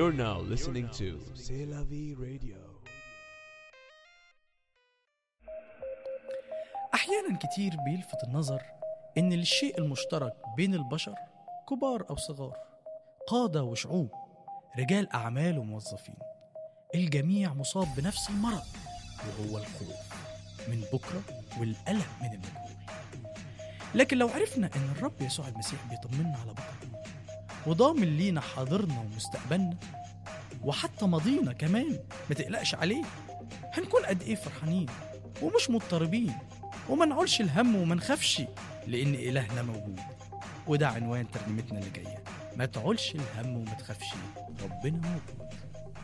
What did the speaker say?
You're now listening to C'est la vie radio. أحيانا كتير بيلفت النظر إن الشيء المشترك بين البشر كبار أو صغار قادة وشعوب رجال أعمال وموظفين الجميع مصاب بنفس المرض وهو الخوف من بكرة والقلق من المجهول لكن لو عرفنا إن الرب يسوع المسيح بيطمنا على بكرة وضامن لينا حاضرنا ومستقبلنا وحتى ماضينا كمان ما تقلقش عليه هنكون قد إيه فرحانين ومش مضطربين وما نعولش الهم وما نخافش لأن إلهنا موجود وده عنوان ترنيمتنا اللي جاية ما تعولش الهم وما تخافش ربنا موجود